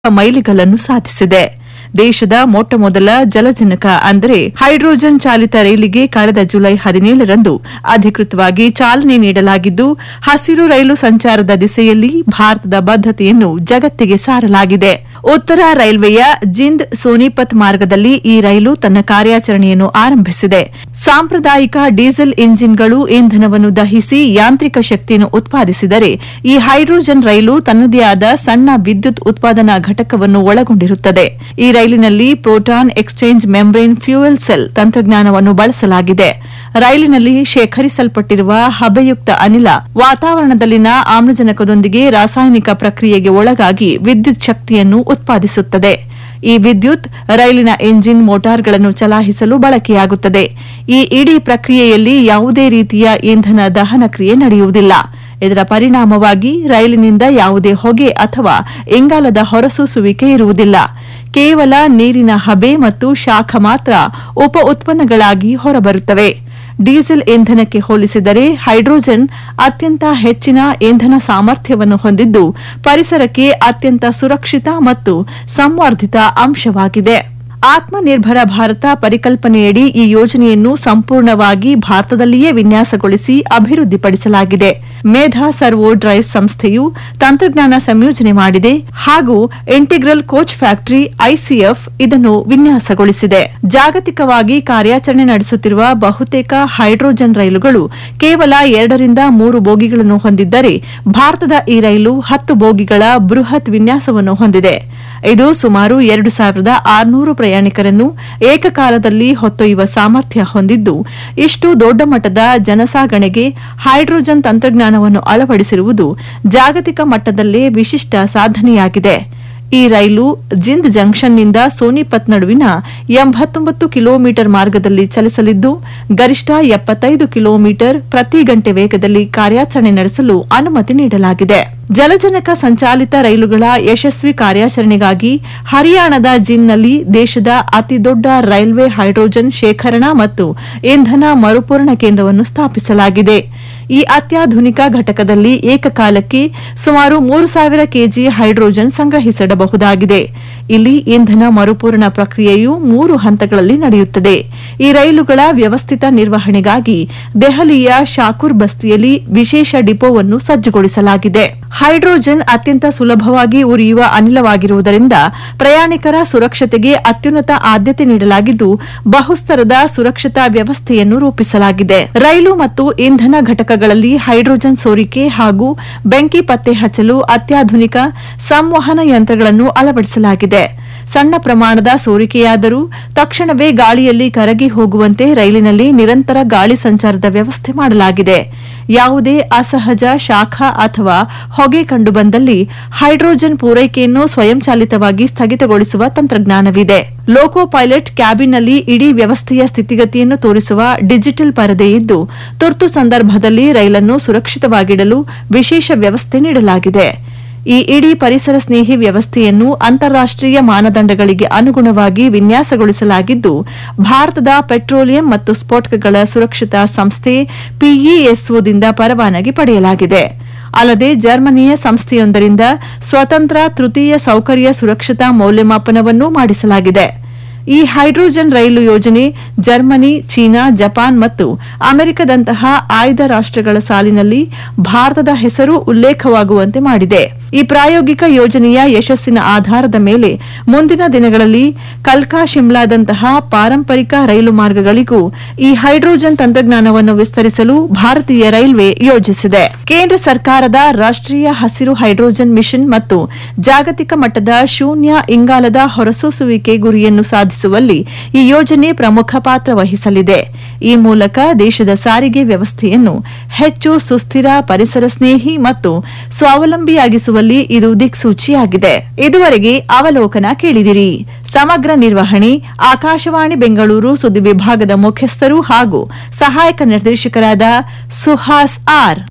ಮೈಲಿಗಲ್ಲನ್ನು ಸಾಧಿಸಿದೆ ದೇಶದ ಮೊಟ್ಟಮೊದಲ ಜಲಜನಕ ಅಂದರೆ ಹೈಡ್ರೋಜನ್ ಚಾಲಿತ ರೈಲಿಗೆ ಕಳೆದ ಜುಲೈ ಹದಿನೇಳರಂದು ಅಧಿಕೃತವಾಗಿ ಚಾಲನೆ ನೀಡಲಾಗಿದ್ದು ಹಸಿರು ರೈಲು ಸಂಚಾರದ ದಿಸೆಯಲ್ಲಿ ಭಾರತದ ಬದ್ದತೆಯನ್ನು ಜಗತ್ತಿಗೆ ಸಾರಲಾಗಿದೆ ಉತ್ತರ ರೈಲ್ವೆಯ ಜಿಂದ್ ಸೋನಿಪತ್ ಮಾರ್ಗದಲ್ಲಿ ಈ ರೈಲು ತನ್ನ ಕಾರ್ಯಾಚರಣೆಯನ್ನು ಆರಂಭಿಸಿದೆ ಸಾಂಪ್ರದಾಯಿಕ ಡೀಸೆಲ್ ಇಂಜಿನ್ಗಳು ಇಂಧನವನ್ನು ದಹಿಸಿ ಯಾಂತ್ರಿಕ ಶಕ್ತಿಯನ್ನು ಉತ್ಪಾದಿಸಿದರೆ ಈ ಹೈಡ್ರೋಜನ್ ರೈಲು ತನ್ನದೇ ಆದ ಸಣ್ಣ ವಿದ್ಯುತ್ ಉತ್ಪಾದನಾ ಘಟಕವನ್ನು ಒಳಗೊಂಡಿರುತ್ತದೆ ಈ ರೈಲಿನಲ್ಲಿ proton exchange membrane fuel cell ತಂತ್ರಜ್ಞಾನವನ್ನು ಬಳಸಲಾಗಿದೆ ರೈಲಿನಲ್ಲಿ ಶೇಖರಿಸಲ್ಪಟ್ಟಿರುವ ಹಬೆಯುಕ್ತ ಅನಿಲ ವಾತಾವರಣದಲ್ಲಿನ ಆಮ್ಲಜನಕದೊಂದಿಗೆ ರಾಸಾಯನಿಕ ಪ್ರಕ್ರಿಯೆಗೆ ಒಳಗಾಗಿ ವಿದ್ಯುತ್ ಶಕ್ತಿಯನ್ನು ಉತ್ಪಾದಿಸುತ್ತದೆ ಈ ವಿದ್ಯುತ್ ರೈಲಿನ ಎಂಜಿನ್ ಮೋಟಾರ್ಗಳನ್ನು ಚಲಾಯಿಸಲು ಬಳಕೆಯಾಗುತ್ತದೆ ಈ ಇಡೀ ಪ್ರಕ್ರಿಯೆಯಲ್ಲಿ ಯಾವುದೇ ರೀತಿಯ ಇಂಧನ ದಹನ ಕ್ರಿಯೆ ನಡೆಯುವುದಿಲ್ಲ ಇದರ ಪರಿಣಾಮವಾಗಿ ರೈಲಿನಿಂದ ಯಾವುದೇ ಹೊಗೆ ಅಥವಾ ಇಂಗಾಲದ ಹೊರಸೂಸುವಿಕೆ ಇರುವುದಿಲ್ಲ ಕೇವಲ ನೀರಿನ ಹಬೆ ಮತ್ತು ಶಾಖ ಮಾತ್ರ ಉಪ ಉತ್ಪನ್ನಗಳಾಗಿ ಹೊರಬರುತ್ತವೆ ಡೀಸೆಲ್ ಇಂಧನಕ್ಕೆ ಹೋಲಿಸಿದರೆ ಹೈಡ್ರೋಜನ್ ಅತ್ಯಂತ ಹೆಚ್ಚಿನ ಇಂಧನ ಸಾಮರ್ಥ್ಯವನ್ನು ಹೊಂದಿದ್ದು ಪರಿಸರಕ್ಕೆ ಅತ್ಯಂತ ಸುರಕ್ಷಿತ ಮತ್ತು ಸಂವರ್ಧಿತ ಅಂಶವಾಗಿದೆ ಆತ್ಮನಿರ್ಭರ ಭಾರತ ಪರಿಕಲ್ಪನೆಯಡಿ ಈ ಯೋಜನೆಯನ್ನು ಸಂಪೂರ್ಣವಾಗಿ ಭಾರತದಲ್ಲಿಯೇ ವಿನ್ಯಾಸಗೊಳಿಸಿ ಅಭಿವೃದ್ಧಿಪಡಿಸಲಾಗಿದೆ ಮೇಧಾ ಸರ್ವೋ ಡ್ರೈವ್ ಸಂಸ್ಥೆಯು ತಂತ್ರಜ್ಞಾನ ಸಂಯೋಜನೆ ಮಾಡಿದೆ ಹಾಗೂ ಇಂಟಿಗ್ರಲ್ ಕೋಚ್ ಫ್ಯಾಕ್ಟರಿ ಐಸಿಎಫ್ ಇದನ್ನು ವಿನ್ಯಾಸಗೊಳಿಸಿದೆ ಜಾಗತಿಕವಾಗಿ ಕಾರ್ಯಾಚರಣೆ ನಡೆಸುತ್ತಿರುವ ಬಹುತೇಕ ಹೈಡ್ರೋಜನ್ ರೈಲುಗಳು ಕೇವಲ ಎರಡರಿಂದ ಮೂರು ಬೋಗಿಗಳನ್ನು ಹೊಂದಿದ್ದರೆ ಭಾರತದ ಈ ರೈಲು ಹತ್ತು ಬೋಗಿಗಳ ಬೃಹತ್ ವಿನ್ಯಾಸವನ್ನು ಹೊಂದಿದೆ ಇದು ಸುಮಾರು ಎರಡು ಸಾವಿರದ ಆರುನೂರು ಪ್ರಯಾಣಿಕರನ್ನು ಏಕಕಾಲದಲ್ಲಿ ಹೊತ್ತೊಯ್ಯುವ ಸಾಮರ್ಥ್ಯ ಹೊಂದಿದ್ದು ಇಷ್ಟು ದೊಡ್ಡ ಮಟ್ಟದ ಜನಸಾಗಣೆಗೆ ಹೈಡ್ರೋಜನ್ ತಂತ್ರಜ್ಞಾನವನ್ನು ಅಳವಡಿಸಿರುವುದು ಜಾಗತಿಕ ಮಟ್ಟದಲ್ಲೇ ವಿಶಿಷ್ಟ ಸಾಧನೆಯಾಗಿದೆ ಈ ರೈಲು ಜಿಂದ್ ಜಂಕ್ಷನ್ನಿಂದ ಸೋನಿಪತ್ ನಡುವಿನ ಎಂಬತ್ತೊಂಬತ್ತು ಕಿಲೋಮೀಟರ್ ಮಾರ್ಗದಲ್ಲಿ ಚಲಿಸಲಿದ್ದು ಗರಿಷ್ಠ ಎಪ್ಪತ್ತೈದು ಕಿಲೋಮೀಟರ್ ಪ್ರತಿ ಗಂಟೆ ವೇಗದಲ್ಲಿ ಕಾರ್ಯಾಚರಣೆ ನಡೆಸಲು ಅನುಮತಿ ನೀಡಲಾಗಿದೆ ಜಲಜನಕ ಸಂಚಾಲಿತ ರೈಲುಗಳ ಯಶಸ್ವಿ ಕಾರ್ಯಾಚರಣೆಗಾಗಿ ಹರಿಯಾಣದ ಜಿನ್ನಲ್ಲಿ ದೇಶದ ಅತಿದೊಡ್ಡ ರೈಲ್ವೆ ಹೈಡ್ರೋಜನ್ ಶೇಖರಣಾ ಮತ್ತು ಇಂಧನ ಮರುಪೂರಣ ಕೇಂದ್ರವನ್ನು ಸ್ಥಾಪಿಸಲಾಗಿದೆ ಈ ಅತ್ಯಾಧುನಿಕ ಘಟಕದಲ್ಲಿ ಏಕಕಾಲಕ್ಕೆ ಸುಮಾರು ಮೂರು ಸಾವಿರ ಕೆಜಿ ಹೈಡ್ರೋಜನ್ ಸಂಗ್ರಹಿಸಿಡಬಹುದಾಗಿದೆ ಇಲ್ಲಿ ಇಂಧನ ಮರುಪೂರಣ ಪ್ರಕ್ರಿಯೆಯು ಮೂರು ಹಂತಗಳಲ್ಲಿ ನಡೆಯುತ್ತದೆ ಈ ರೈಲುಗಳ ವ್ಯವಸ್ಥಿತ ನಿರ್ವಹಣೆಗಾಗಿ ದೆಹಲಿಯ ಶಾಕೂರ್ ಬಸ್ತಿಯಲ್ಲಿ ವಿಶೇಷ ಡಿಪೋವನ್ನು ಸಜ್ಜುಗೊಳಿಸಲಾಗಿದೆ ಹೈಡ್ರೋಜನ್ ಅತ್ಯಂತ ಸುಲಭವಾಗಿ ಉರಿಯುವ ಅನಿಲವಾಗಿರುವುದರಿಂದ ಪ್ರಯಾಣಿಕರ ಸುರಕ್ಷತೆಗೆ ಅತ್ಯುನ್ನತ ಆದ್ಯತೆ ನೀಡಲಾಗಿದ್ದು ಬಹುಸ್ತರದ ಸುರಕ್ಷತಾ ವ್ಯವಸ್ಥೆಯನ್ನು ರೂಪಿಸಲಾಗಿದೆ ರೈಲು ಮತ್ತು ಇಂಧನ ಘಟಕಗಳಲ್ಲಿ ಹೈಡ್ರೋಜನ್ ಸೋರಿಕೆ ಹಾಗೂ ಬೆಂಕಿ ಪತ್ತೆ ಹಚ್ಚಲು ಅತ್ಯಾಧುನಿಕ ಸಂವಹನ ಯಂತ್ರಗಳನ್ನು ಅಳವಡಿಸಲಾಗಿದೆ ಸಣ್ಣ ಪ್ರಮಾಣದ ಸೋರಿಕೆಯಾದರೂ ತಕ್ಷಣವೇ ಗಾಳಿಯಲ್ಲಿ ಕರಗಿ ಹೋಗುವಂತೆ ರೈಲಿನಲ್ಲಿ ನಿರಂತರ ಗಾಳಿ ಸಂಚಾರದ ವ್ಯವಸ್ಥೆ ಮಾಡಲಾಗಿದೆ ಯಾವುದೇ ಅಸಹಜ ಶಾಖ ಅಥವಾ ಹೊಗೆ ಕಂಡುಬಂದಲ್ಲಿ ಹೈಡ್ರೋಜನ್ ಪೂರೈಕೆಯನ್ನು ಸ್ವಯಂಚಾಲಿತವಾಗಿ ಸ್ಥಗಿತಗೊಳಿಸುವ ತಂತ್ರಜ್ಞಾನವಿದೆ ಲೋಕೋ ಪೈಲಟ್ ಕ್ಯಾಬಿನ್ನಲ್ಲಿ ಇಡೀ ವ್ಯವಸ್ಥೆಯ ಸ್ಥಿತಿಗತಿಯನ್ನು ತೋರಿಸುವ ಡಿಜಿಟಲ್ ಪರದೆ ಇದ್ದು ತುರ್ತು ಸಂದರ್ಭದಲ್ಲಿ ರೈಲನ್ನು ಸುರಕ್ಷಿತವಾಗಿಡಲು ವಿಶೇಷ ವ್ಯವಸ್ಥೆ ನೀಡಲಾಗಿದೆ ಈ ಇಡೀ ಪರಿಸರ ಸ್ನೇಹಿ ವ್ಯವಸ್ಥೆಯನ್ನು ಅಂತಾರಾಷ್ಟೀಯ ಮಾನದಂಡಗಳಿಗೆ ಅನುಗುಣವಾಗಿ ವಿನ್ಯಾಸಗೊಳಿಸಲಾಗಿದ್ದು ಭಾರತದ ಪೆಟ್ರೋಲಿಯಂ ಮತ್ತು ಸ್ಫೋಟಕಗಳ ಸುರಕ್ಷತಾ ಸಂಸ್ಥೆ ಪಿಇಎಸ್ಒದಿಂದ ಪರವಾನಗಿ ಪಡೆಯಲಾಗಿದೆ ಅಲ್ಲದೆ ಜರ್ಮನಿಯ ಸಂಸ್ಥೆಯೊಂದರಿಂದ ಸ್ವತಂತ್ರ ತೃತೀಯ ಸೌಕರ್ಯ ಸುರಕ್ಷತಾ ಮೌಲ್ಯಮಾಪನವನ್ನೂ ಮಾಡಿಸಲಾಗಿದೆ ಈ ಹೈಡ್ರೋಜನ್ ರೈಲು ಯೋಜನೆ ಜರ್ಮನಿ ಚೀನಾ ಜಪಾನ್ ಮತ್ತು ಅಮೆರಿಕದಂತಹ ಆಯ್ದ ರಾಷ್ಟಗಳ ಸಾಲಿನಲ್ಲಿ ಭಾರತದ ಹೆಸರು ಉಲ್ಲೇಖವಾಗುವಂತೆ ಮಾಡಿದೆ ಈ ಪ್ರಾಯೋಗಿಕ ಯೋಜನೆಯ ಯಶಸ್ಸಿನ ಆಧಾರದ ಮೇಲೆ ಮುಂದಿನ ದಿನಗಳಲ್ಲಿ ಕಲ್ಕಾ ಶಿಮ್ಲಾದಂತಹ ಪಾರಂಪರಿಕ ರೈಲು ಮಾರ್ಗಗಳಿಗೂ ಈ ಹೈಡ್ರೋಜನ್ ತಂತ್ರಜ್ಞಾನವನ್ನು ವಿಸ್ತರಿಸಲು ಭಾರತೀಯ ರೈಲ್ವೆ ಯೋಜಿಸಿದೆ ಕೇಂದ್ರ ಸರ್ಕಾರದ ರಾಷ್ಟೀಯ ಹಸಿರು ಹೈಡ್ರೋಜನ್ ಮಿಷನ್ ಮತ್ತು ಜಾಗತಿಕ ಮಟ್ಟದ ಶೂನ್ಯ ಇಂಗಾಲದ ಹೊರಸೂಸುವಿಕೆ ಗುರಿಯನ್ನು ಸಾಧಿಸುವಲ್ಲಿ ಈ ಯೋಜನೆ ಪ್ರಮುಖ ಪಾತ್ರ ವಹಿಸಲಿದೆ ಈ ಮೂಲಕ ದೇಶದ ಸಾರಿಗೆ ವ್ಯವಸ್ಥೆಯನ್ನು ಹೆಚ್ಚು ಸುಸ್ಥಿರ ಪರಿಸರ ಸ್ನೇಹಿ ಮತ್ತು ಸ್ವಾವಲಂಬಿಯಾಗಿಸುವಲ್ಲಿ ಇದು ದಿಕ್ಸೂಚಿಯಾಗಿದೆ ಇದುವರೆಗೆ ಅವಲೋಕನ ಕೇಳಿದಿರಿ ಸಮಗ್ರ ನಿರ್ವಹಣೆ ಆಕಾಶವಾಣಿ ಬೆಂಗಳೂರು ಸುದ್ದಿ ವಿಭಾಗದ ಮುಖ್ಯಸ್ಥರು ಹಾಗೂ ಸಹಾಯಕ ನಿರ್ದೇಶಕರಾದ ಸುಹಾಸ್ ಆರ್